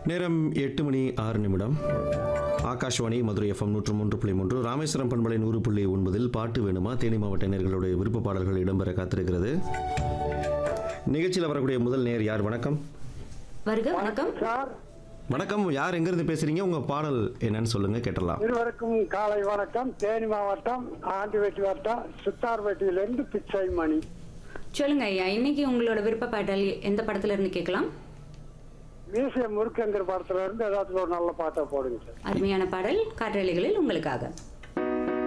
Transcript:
நேரம் எட்டு மணி ஆறு நிமிடம் ஆகாஷ்வாணி மதுரை எஃப்எம் நூற்று மூன்று புள்ளி மூன்று ராமேஸ்வரம் பண்பலை நூறு புள்ளி ஒன்பதில் பாட்டு வேணுமா தேனி மாவட்ட நேர்களுடைய விருப்ப பாடல்கள் இடம்பெற காத்திருக்கிறது நிகழ்ச்சியில் வரக்கூடிய முதல் நேர் யார் வணக்கம் வருக வணக்கம் சார் வணக்கம் யார் எங்கிருந்து பேசுறீங்க உங்க பாடல் என்னன்னு சொல்லுங்க கேட்டலாம் இருவருக்கும் காலை வணக்கம் தேனி மாவட்டம் ஆண்டிவேட்டி வட்டம் சித்தார்பேட்டையிலிருந்து பிச்சை மணி சொல்லுங்க ஐயா இன்னைக்கு உங்களோட விருப்ப பாடல் எந்த படத்துல இருந்து கேட்கலாம் மீசிய முருக்கங்கிற படத்துல இருந்து ஏதாச்சும் ஒரு நல்ல பாட்டை போடுங்க சார் அருமையான பாடல் காற்றலைகளில் உங்களுக்காக